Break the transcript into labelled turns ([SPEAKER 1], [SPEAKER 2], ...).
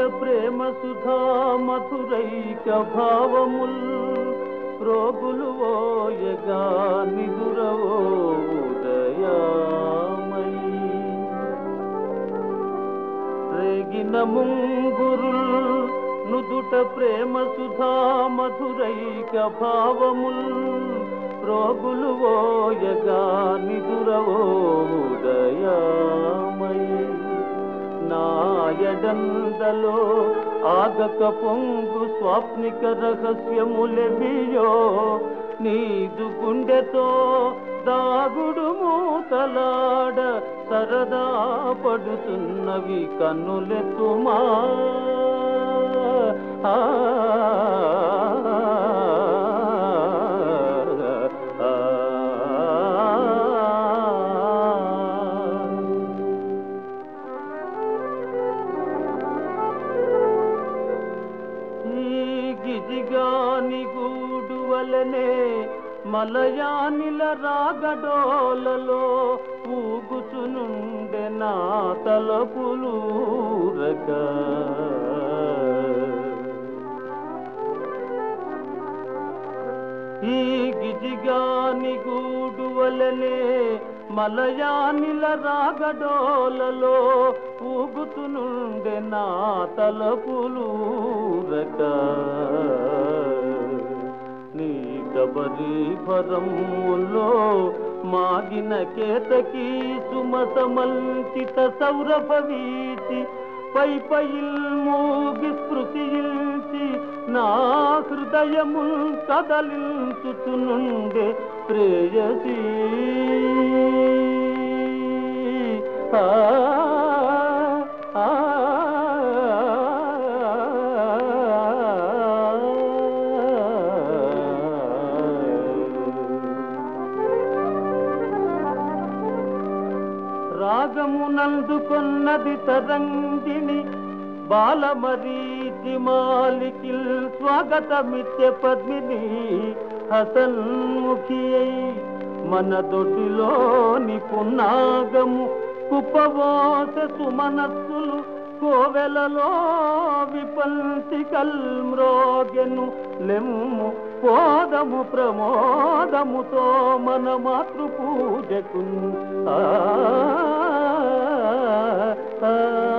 [SPEAKER 1] ప్రేమ సుధా మధురైక భావముల్ రోగులు ఓయగా నిదురవో ఉదయామై రేగిన ముంగురుల్ నుదుట ప్రేమ సుధా మధురైక భావముల్ రోగులు ఓయగా నిదురవో ఉదయామై నాయడందలో ఆగక పొంగు స్వాప్నిక రహస్యములెవియో నీదు గుండెతో దాగుడు మూతలాడ సరదా పడుతున్నవి కన్నులెత్తుమా ఆ, ఆ, ఆ. ఈ గిజిగాని గూడు వలనే మలయానిల రాగడోలలో ఊగుచునుండె నా తలపులూరక ఈ గిజిగాని గూడు వలనే మలయానిల రాగడోలలో ఊగుతునుండె నా తలపులూరక నీ కబరీ భరములో మాగిన కేతకీ సుమసమల్చిత సౌరభ వీచి పై పైల్ మూగి స్మృతిల్చి నా హృదయము కదలించుచునుండే ప్రేయసీ ఆ, ఆ, రాగమునందుకొన్నది తరంగిణి బాలమరీచి మాలికిల్ స్వాగతమిత్య పద్మిని హసన్ముఖి అయి మన దొడ్డిలోని పున్నాగము కుప్పవోస సుమనస్సులు కోవెలలో విపంచి కల్మ్రోగెను లెమ్ము పోదము ప్రమోదముతో మన మాతృ పూజకు ఆ ఆ, ఆ